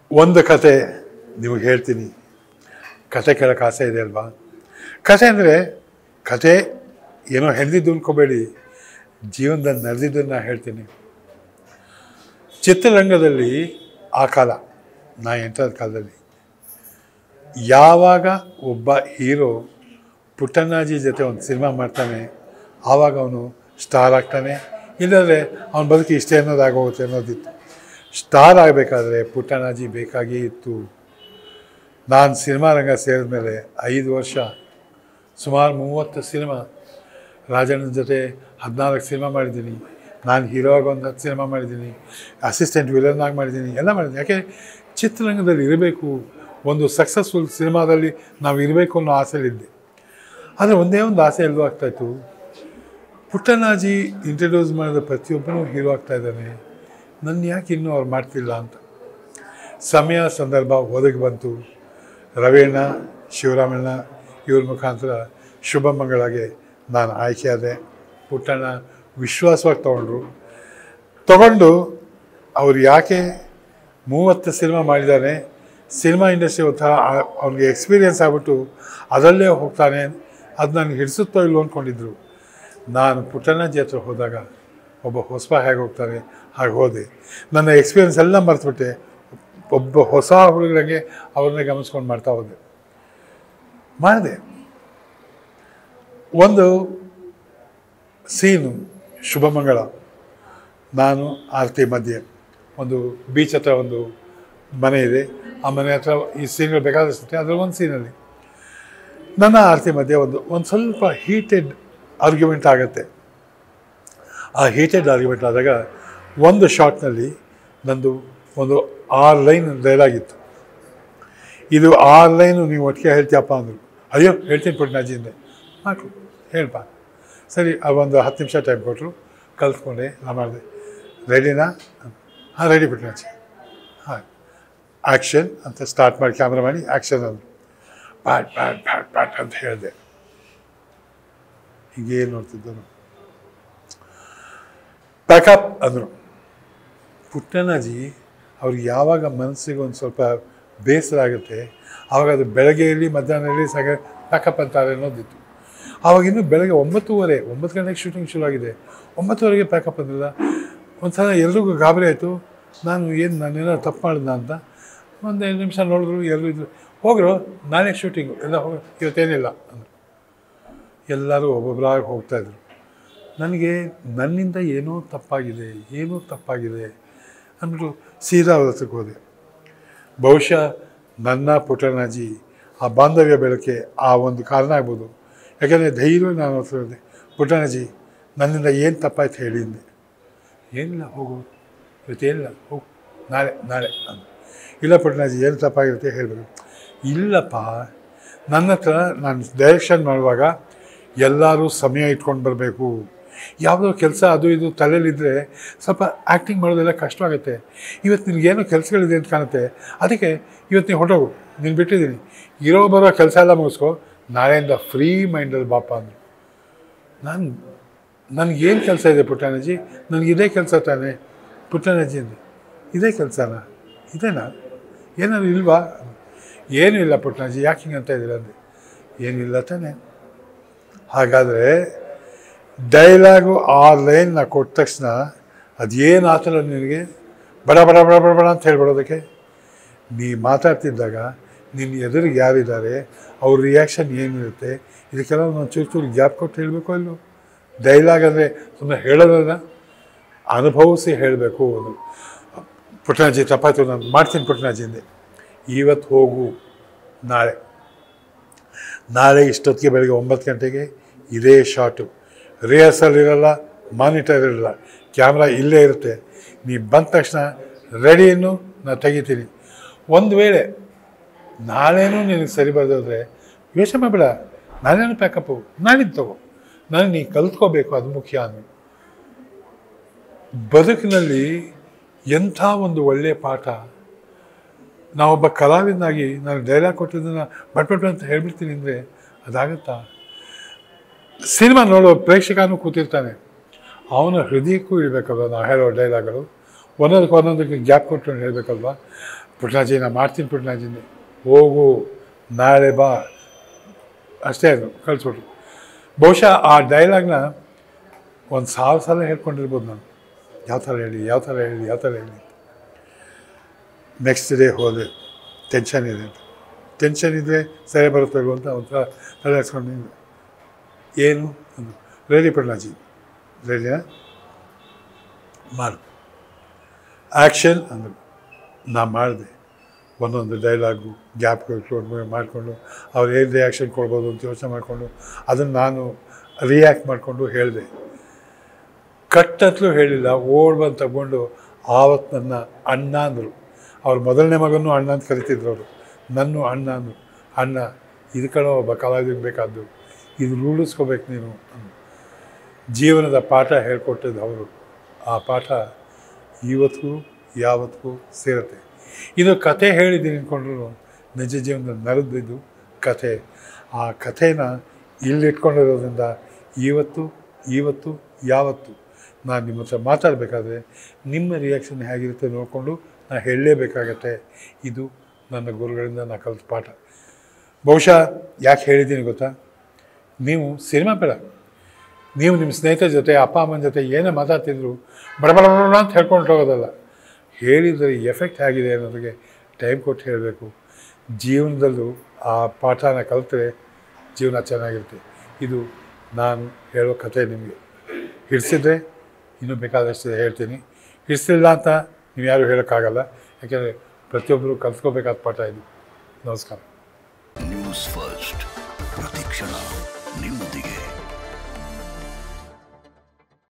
ಒಂದು ಕತೆ ನಿಮಗೆ ಹೇಳ್ತೀನಿ ಕತೆ ಕೇಳೋಕೆ ಆಸೆ ಇದೆ ಅಲ್ವಾ ಕತೆ ಅಂದರೆ ಕತೆ ಏನೋ ಹೆಂದಿದ್ದು ಅನ್ಕೋಬೇಡಿ ಜೀವನದಲ್ಲಿ ನಡೆದಿದ್ದನ್ನು ಹೇಳ್ತೀನಿ ಚಿತ್ರರಂಗದಲ್ಲಿ ಆ ಕಾಲ ನಾ ಎಂಟದ ಕಾಲದಲ್ಲಿ ಯಾವಾಗ ಒಬ್ಬ ಹೀರೋ ಪುಟ್ಟಣ್ಣಾಜಿ ಜೊತೆ ಒಂದು ಸಿನಿಮಾ ಮಾಡ್ತಾನೆ ಆವಾಗ ಅವನು ಸ್ಟಾರ್ ಆಗ್ತಾನೆ ಇಲ್ಲಂದರೆ ಅವನ ಬದುಕು ಇಷ್ಟೇ ಅನ್ನೋದಾಗೋಗುತ್ತೆ ಅನ್ನೋದಿತ್ತು ಸ್ಟಾರ್ ಆಗಬೇಕಾದ್ರೆ ಪುಟ್ಟಣ್ಣಾಜಿ ಬೇಕಾಗೇ ಇತ್ತು ನಾನು ಸಿನಿಮಾ ರಂಗ ಸೇರಿದ ಮೇಲೆ ಐದು ವರ್ಷ ಸುಮಾರು ಮೂವತ್ತು ಸಿನಿಮಾ ರಾಜಣ್ಣನ ಜೊತೆ ಹದಿನಾಲ್ಕು ಸಿನಿಮಾ ಮಾಡಿದ್ದೀನಿ ನಾನು ಹೀರೋ ಆಗಿ ಒಂದು ಹತ್ತು ಸಿನಿಮಾ ಮಾಡಿದ್ದೀನಿ ಅಸಿಸ್ಟೆಂಟ್ ವಿಲನ್ ಆಗಿ ಮಾಡಿದ್ದೀನಿ ಎಲ್ಲ ಮಾಡಿದ್ದೀನಿ ಯಾಕೆ ಚಿತ್ರರಂಗದಲ್ಲಿ ಇರಬೇಕು ಒಂದು ಸಕ್ಸಸ್ಫುಲ್ ಸಿನಿಮಾದಲ್ಲಿ ನಾವು ಇರಬೇಕು ಅನ್ನೋ ಆಸೆಲಿದ್ದೆ ಆದರೆ ಒಂದೇ ಒಂದು ಆಸೆ ಎಲ್ಲೂ ಆಗ್ತಾಯಿತ್ತು ಪುಟ್ಟನಾಜಿ ಇಂಟ್ರಡ್ಯೂಸ್ ಮಾಡಿದ ಪ್ರತಿಯೊಬ್ಬನೂ ಹೀರೋ ಆಗ್ತಾ ಇದ್ದಾನೆ ನನ್ನ ಯಾಕೆ ಇನ್ನೂ ಅವ್ರು ಮಾಡ್ತಿಲ್ಲ ಅಂತ ಸಮಯ ಸಂದರ್ಭ ಒದಗಿ ಬಂತು ರವೀಣ ಶಿವರಾಮಣ್ಣ ಇವ್ರ ಮುಖಾಂತರ ಶುಭ ಮಂಗಳಾಗೆ ನಾನು ಆಯ್ಕೆಯಾದೆ ಪುಟ್ಟಣ್ಣ ವಿಶ್ವಾಸವಾಗಿ ತೊಗೊಂಡ್ರು ತಗೊಂಡು ಅವ್ರು ಯಾಕೆ ಮೂವತ್ತು ಸಿನಿಮಾ ಮಾಡಿದ್ದಾನೆ ಸಿನಿಮಾ ಇಂಡಸ್ಟ್ರಿ ಒಂಥರ ಅವ್ನಿಗೆ ಎಕ್ಸ್ಪೀರಿಯನ್ಸ್ ಆಗ್ಬಿಟ್ಟು ಅದರಲ್ಲೇ ಹೋಗ್ತಾನೆ ಅದು ನನಗೆ ಹಿಡಿಸುತ್ತೋ ಇಲ್ಲೋ ಅಂದ್ಕೊಂಡಿದ್ರು ನಾನು ಪುಟ್ಟಣ್ಣಜ್ಜಿ ಹತ್ರ ಹೋದಾಗ ಒಬ್ಬ ಹೊಸಬ ಹೇಗೆ ಹೋಗ್ತಾನೆ ಹಾಗೆ ಹೋದೆ ನನ್ನ ಎಕ್ಸ್ಪೀರಿಯನ್ಸ್ ಎಲ್ಲ ಮರೆತುಬಿಟ್ಟೆ ಒಬ್ಬ ಹೊಸ ಹುಡುಗರಿಗೆ ಅವ್ರನ್ನೇ ಗಮನಿಸ್ಕೊಂಡು ಮಾಡ್ತಾ ಹೋದೆ ಮಾಡಿದೆ ಒಂದು ಸೀನು ಶುಭಮಂಗಳ ನಾನು ಆರತಿ ಮಧ್ಯೆ ಒಂದು ಬೀಚ್ ಹತ್ರ ಒಂದು ಮನೆ ಇದೆ ಆ ಮನೆ ಹತ್ರ ಈ ಸೀನ್ಗಳು ಬೇಕಾದಷ್ಟು ಅದರ ಒಂದು ಸೀನಲ್ಲಿ ನನ್ನ ಆರತಿ ಮಧ್ಯೆ ಒಂದು ಒಂದು ಸ್ವಲ್ಪ ಹೀಟೆಡ್ ಆರ್ಗ್ಯುಮೆಂಟ್ ಆಗುತ್ತೆ ಆ ಹೀಟೆಡ್ ಆರ್ಗ್ಯುಮೆಂಟ್ ಆದಾಗ ಒಂದು ಶಾಟ್ನಲ್ಲಿ ನಂದು ಒಂದು ಆರು ಲೈನ್ ಡೈಲಾಗ್ ಇತ್ತು ಇದು ಆರು ಲೈನು ನೀವು ಒಟ್ಟಿಗೆ ಹೇಳ್ತೀಯಪ್ಪ ಅಂದರು ಅಯ್ಯೋ ಹೇಳ್ತೀನಿ ಪುಟ್ನಾಜಿಂದೆ ಹಾಕು ಹೇಳ್ಪ ಸರಿ ಆ ಒಂದು ಹತ್ತು ನಿಮಿಷ ಟೈಮ್ ಕೊಟ್ಟರು ಕಲ್ತ್ಕೊಂಡೆ ನಾ ಮಾಡಿದೆ ರೆಡಿನಾ ಹಾಂ ರೆಡಿ ಪುಟ್ನಾಜಿ ಹಾಂ ಆ್ಯಕ್ಷನ್ ಅಂತ ಸ್ಟಾರ್ಟ್ ಮಾಡಿ ಕ್ಯಾಮ್ರಾ ಮಾಡಿ ಆ್ಯಕ್ಷನ್ ಅಂದರು ಪ್ಯಾಟ್ ಪ್ಯಾಟ್ ಪ್ಯಾಟ್ ಪ್ಯಾಟ್ ಅಂತ ಹೇಳಿದೆ ಹೀಗೆ ನೋಡ್ತಿದ್ದರು ಪ್ಯಾಕಪ್ ಅಂದರು ಪುಟ್ಟಣ್ಣಾಜಿ ಅವ್ರಿಗೆ ಯಾವಾಗ ಮನಸ್ಸಿಗೆ ಒಂದು ಸ್ವಲ್ಪ ಬೇಸರ ಆಗುತ್ತೆ ಆವಾಗ ಅದು ಬೆಳಗ್ಗೆ ಇರಲಿ ಮಧ್ಯಾಹ್ನ ಇರಲಿ ಸಾಗ ಪ್ಯಾಕಪ್ ಅಂತಾರೆ ಅನ್ನೋದಿತ್ತು ಆವಾಗ ಇನ್ನೂ ಬೆಳಗ್ಗೆ ಒಂಬತ್ತೂವರೆ ಒಂಬತ್ತು ಗಂಟೆಗೆ ಶೂಟಿಂಗ್ ಶುರು ಆಗಿದೆ ಒಂಬತ್ತುವರೆಗೆ ಪ್ಯಾಕಪ್ ಅಂದಿಲ್ಲ ಒಂದು ಸಲ ಎಲ್ರಿಗೂ ಗಾಬರಿ ಆಯಿತು ನಾನು ಏನು ನಾನೇನೋ ತಪ್ಪು ಮಾಡಿದ್ನ ಅಂತ ಒಂದು ಎರಡು ನಿಮಿಷ ನೋಡಿದ್ರು ಎಲ್ಲರೂ ಇದ್ರು ಹೋಗ್ರು ನಾನೇ ಶೂಟಿಂಗು ಎಲ್ಲ ಹೋಗ ಇವತ್ತೇನಿಲ್ಲ ಅಂದರು ಎಲ್ಲರೂ ಒಬ್ಬೊಬ್ಬರಾಗಿ ಹೋಗ್ತಾಯಿದ್ರು ನನಗೆ ನನ್ನಿಂದ ಏನೋ ತಪ್ಪಾಗಿದೆ ಏನೋ ತಪ್ಪಾಗಿದೆ ಅಂದ್ಬಿಟ್ಟು ಸೀದಾ ಅವ್ರ ಹತ್ರಕ್ಕೆ ಹೋದೆ ಬಹುಶಃ ನನ್ನ ಪುಟ್ಟಣ್ಣಾಜಿ ಆ ಬಾಂಧವ್ಯ ಬೆಳಕೆ ಆ ಒಂದು ಕಾರಣ ಆಗ್ಬೋದು ಯಾಕೆಂದರೆ ಧೈರ್ಯ ನಾನು ಹತ್ರ ಹೇಳಿದೆ ಪುಟ್ಟಣ್ಣಾಜಿ ನನ್ನಿಂದ ಏನು ತಪ್ಪಾಯ್ತು ಹೇಳಿ ಅಂದೆ ಏನಿಲ್ಲ ಹೋಗು ಇವತ್ತೇನಿಲ್ಲ ಹೋಗು ನಾಳೆ ನಾಳೆ ಅಂದ ಇಲ್ಲ ಪುಟ್ಟಣ್ಣಾಜಿ ಏನು ತಪ್ಪಾಗಿರುತ್ತೆ ಹೇಳಬೇಕು ಇಲ್ಲಪ್ಪ ನನ್ನ ಹತ್ರ ನಾನು ಡೈರೆಕ್ಷನ್ ಮಾಡುವಾಗ ಎಲ್ಲರೂ ಸಮಯ ಇಟ್ಕೊಂಡು ಬರಬೇಕು ಯಾವುದೋ ಕೆಲಸ ಅದು ಇದು ತಲೆಯಲ್ಲಿದ್ದರೆ ಸ್ವಲ್ಪ ಆ್ಯಕ್ಟಿಂಗ್ ಮಾಡೋದೆಲ್ಲ ಕಷ್ಟವಾಗುತ್ತೆ ಇವತ್ತು ನಿನಗೇನೋ ಕೆಲಸಗಳಿದೆ ಅಂತ ಕಾಣುತ್ತೆ ಅದಕ್ಕೆ ಇವತ್ತು ನೀವು ಹೊರಟೋಗು ನೀನು ಬಿಟ್ಟಿದ್ದೀನಿ ಇರೋ ಬರೋ ಕೆಲಸ ಎಲ್ಲ ಮುಗಿಸ್ಕೊ ನಾಳೆಯಿಂದ ಫ್ರೀ ಮೈಂಡಲ್ಲಿ ಬಾಪ ಅಂದರು ನಾನು ನನಗೇನು ಕೆಲಸ ಇದೆ ಪುಟ್ಟಣ್ಣಜ್ಜಿ ನನಗೆ ಇದೇ ಕೆಲಸ ತಾನೆ ಪುಟ್ಟಣ್ಣಜ್ಜಿ ಅಂದೆ ಇದೇ ಕೆಲಸನಾ ಇದೇನಾ ಏನಾದ್ರು ಇಲ್ವಾ ಏನೂ ಇಲ್ಲ ಪುಟ್ಟಣ್ಣಜ್ಜಿ ಯಾಕೆ ಹಿಂಗೆ ಅಂತ ಇದ್ದೀರ ಅಂದೆ ಏನಿಲ್ಲ ತಾನೆ ಹಾಗಾದರೆ ಡೈಲಾಗು ಆ ಲೈನ್ ನಾ ಕೊಟ್ಟ ತಕ್ಷಣ ಅದೇನು ಆತಲ್ಲ ನಿನಗೆ ಬಡ ಬಡ ಬಡ ಬಡ ಬಡ ಅಂತ ಹೇಳ್ಬಿಡೋದಕ್ಕೆ ನೀ ಮಾತಾಡ್ತಿದ್ದಾಗ ನಿನ್ನ ಎದುರಿಗೆ ಯಾರಿದ್ದಾರೆ ಅವ್ರ ರಿಯಾಕ್ಷನ್ ಏನಿರುತ್ತೆ ಇದಕ್ಕೆಲ್ಲ ನಾನು ಚೂರು ಚೂರು ಗ್ಯಾಪ್ ಕೊಟ್ಟು ಹೇಳಬೇಕು ಅಲ್ಲೋ ಡೈಲಾಗ್ ಅಂದರೆ ಸುಮ್ಮನೆ ಹೇಳೋದಲ್ಲ ಅನುಭವಿಸಿ ಹೇಳಬೇಕು ಅದು ಪುಟ್ಟಣಾಜಿ ತಪ್ಪಾಯ್ತು ನಾನು ಮಾಡ್ತೀನಿ ಪುಟ್ಟಣಾಜಿ ಅಂದೆ ಇವತ್ತು ಹೋಗು ನಾಳೆ ನಾಳೆ ಇಷ್ಟೊತ್ತಿಗೆ ಬೆಳಗ್ಗೆ ಒಂಬತ್ತು ಗಂಟೆಗೆ ಇದೇ ಶಾಟು ರಿಹರ್ಸಲ್ ಇರಲ್ಲ ಮಾನಿಟರ್ ಇರಲ್ಲ ಕ್ಯಾಮ್ರಾ ಇಲ್ಲೇ ಇರುತ್ತೆ ನೀ ಬಂದ ತಕ್ಷಣ ರೆಡಿಯನ್ನು ನಾನು ತೆಗಿತೀನಿ ಒಂದು ವೇಳೆ ನಾಳೆನೂ ನಿನಗೆ ಸರಿ ಬರೋದಾದ್ರೆ ಯೋಚನೆ ಮಾಡಬೇಡ ನಾನೇನು ಪ್ಯಾಕಪ್ಪು ನಾಳಿದ್ದು ತಗೋ ನನಗೆ ನೀ ಕಲ್ತ್ಕೋಬೇಕು ಅದು ಮುಖ್ಯ ಅಂದರು ಬದುಕಿನಲ್ಲಿ ಎಂಥ ಒಂದು ಒಳ್ಳೆಯ ಪಾಠ ನಾವೊಬ್ಬ ಕಲಾವಿದನಾಗಿ ನಾನು ಡೈಲಾಗ್ ಕೊಟ್ಟಿದ್ದನ್ನು ಬಟ್ ಬಟ್ ಅಂತ ಹೇಳ್ಬಿಡ್ತೀನಿ ಅಂದರೆ ಅದಾಗತ್ತಾ ಸಿನಿಮಾ ನೋಡೋ ಪ್ರೇಕ್ಷಕನೂ ಕೂತಿರ್ತಾನೆ ಅವನ ಹೃದಯಕ್ಕೂ ಇರಬೇಕಲ್ವ ನಾವು ಹೇಳೋ ಡೈಲಾಗ್ಗಳು ಒಂದೊಂದಕ್ಕೆ ಒಂದೊಂದಕ್ಕೆ ಗ್ಯಾಪ್ ಕೊಟ್ಟು ಹೇಳಬೇಕಲ್ವ ಪುಟ್ನಾಜಿ ನಾ ಮಾಡ್ತೀನಿ ಪುಟ್ನಾಜಿನಿ ಹೋಗು ನಾಳೆ ಬಾ ಅಷ್ಟೇ ಅದು ಕಳಿಸ್ಬಿಟ್ರು ಬಹುಶಃ ಆ ಡೈಲಾಗ್ನ ಒಂದು ಸಾವಿರ ಸಲ ಹೇಳ್ಕೊಂಡಿರ್ಬೋದು ನಾನು ಯಾವ ಥರ ಹೇಳಿ ಯಾವ ಥರ ಹೇಳಿ ಯಾವ ಥರ ಹೇಳಿ ನೆಕ್ಸ್ಟ್ ಡೇ ಹೋದೆ ಟೆನ್ಷನ್ ಇದೆ ಅಂತ ಟೆನ್ಷನ್ ಇದ್ದರೆ ಸರಿ ಬರುತ್ತಲ್ವ ಅಂತ ಒಂಥರ ತಲೆ ಹಾಕ್ಸ್ಕೊಂಡು ನಿಂತೆ. ಏನು ಅಂದ್ರು ರೆಡಿ ಪಡ್ಲಾಜಿ ರೆಡಿನಾ ಮಾಡು ಆ್ಯಕ್ಷನ್ ಅಂದರು ನಾ ಮಾಡಿದೆ ಒಂದೊಂದು ಡೈಲಾಗು ಗ್ಯಾಪ್ಗಳು ಮಾಡಿಕೊಂಡು ಅವ್ರು ಏನು ರಿಯಾಕ್ಷನ್ ಕೊಡ್ಬೋದು ಅಂತ ಯೋಚನೆ ಮಾಡಿಕೊಂಡು ಅದನ್ನು ನಾನು ರಿಯಾಕ್ಟ್ ಮಾಡಿಕೊಂಡು ಹೇಳಿದೆ ಕಟ್ಟತ್ಲೂ ಹೇಳಿಲ್ಲ ಓಡ್ ಬಂದು ತಗೊಂಡು ಆವತ್ತು ನನ್ನ ಅಣ್ಣ ಅಂದರು ಅವ್ರ ಮೊದಲನೇ ಮಗನೂ ಅಣ್ಣ ಅಂತ ಕರಿತಿದ್ರು ಅವರು ನನ್ನ ಅಣ್ಣ ಅಂದರು ಅಣ್ಣ ಇದು ಕಡೆ ಒಬ್ಬ ಕಲಾವಿದಕ್ಕೆ ಬೇಕಾದ್ದು ಇದು ರೂಢಿಸ್ಕೋಬೇಕು ನೀನು ಅಂದ್ರು. ಜೀವನದ ಪಾಠ ಹೇಳ್ಕೊಟ್ಟಿದ್ದು ಅವರು ಆ ಪಾಠ ಇವತ್ತಿಗೂ ಯಾವತ್ತಿಗೂ ಸೇರುತ್ತೆ ಇದು ಕತೆ ಹೇಳಿದ್ದೀನಿ ಅಂದ್ಕೊಂಡ್ರು ನಿಜ ಜೀವನದಲ್ಲಿ ನಡೆದು ಬಿದ್ದು ಕತೆ ಆ ಕಥೆನ ಇಲ್ಲಿಟ್ಕೊಂಡಿರೋದ್ರಿಂದ ಇವತ್ತು ಇವತ್ತು ಯಾವತ್ತು ನಾನು ನಿಮ್ಮ ಹತ್ರ ಮಾತಾಡಬೇಕಾದ್ರೆ ನಿಮ್ಮ ರಿಯಾಕ್ಷನ್ ಹೇಗಿರುತ್ತೆ ನೋಡಿಕೊಂಡು ನಾನು ಹೇಳಲೇಬೇಕಾಗತ್ತೆ ಇದು ನನ್ನ ಗುರುಗಳಿಂದ ನಾನು ಕಲಿತ ಪಾಠ ಬಹುಶಃ ಯಾಕೆ ಹೇಳಿದ್ದೀನಿ ಗೊತ್ತಾ ನೀವು ಸಿನಿಮಾ ಬೇಡ ನೀವು ನಿಮ್ಮ ಸ್ನೇಹಿತರ ಜೊತೆ ಅಪ್ಪ ಅಮ್ಮನ ಜೊತೆ ಏನೇ ಮಾತಾಡ್ತಿದ್ರು ಬಡಬಡ ಅಂತ ಹೇಳ್ಕೊಂಡು ಹೋಗೋದಲ್ಲ ಹೇಳಿದರೆ ಎಫೆಕ್ಟ್ ಆಗಿದೆ ಅನ್ನೋದಕ್ಕೆ ಟೈಮ್ ಕೊಟ್ಟು ಹೇಳಬೇಕು ಜೀವನದಲ್ಲೂ ಆ ಪಾಠನ ಕಲಿತ್ರೆ ಜೀವನ ಚೆನ್ನಾಗಿರುತ್ತೆ ಇದು ನಾನು ಹೇಳೋ ಕಥೆ ನಿಮಗೆ ಹಿಡಿಸಿದ್ರೆ ಇನ್ನೂ ಬೇಕಾದಷ್ಟು ಹೇಳ್ತೀನಿ ಹಿಡಿಸಿಲ್ಲ ಅಂತ ನೀವು ಯಾರು ಹೇಳೋಕ್ಕಾಗಲ್ಲ ಯಾಕೆಂದರೆ ಪ್ರತಿಯೊಬ್ಬರು ಕಲ್ತ್ಕೋಬೇಕಾದ ಪಾಠ ಇದು ನಮಸ್ಕಾರ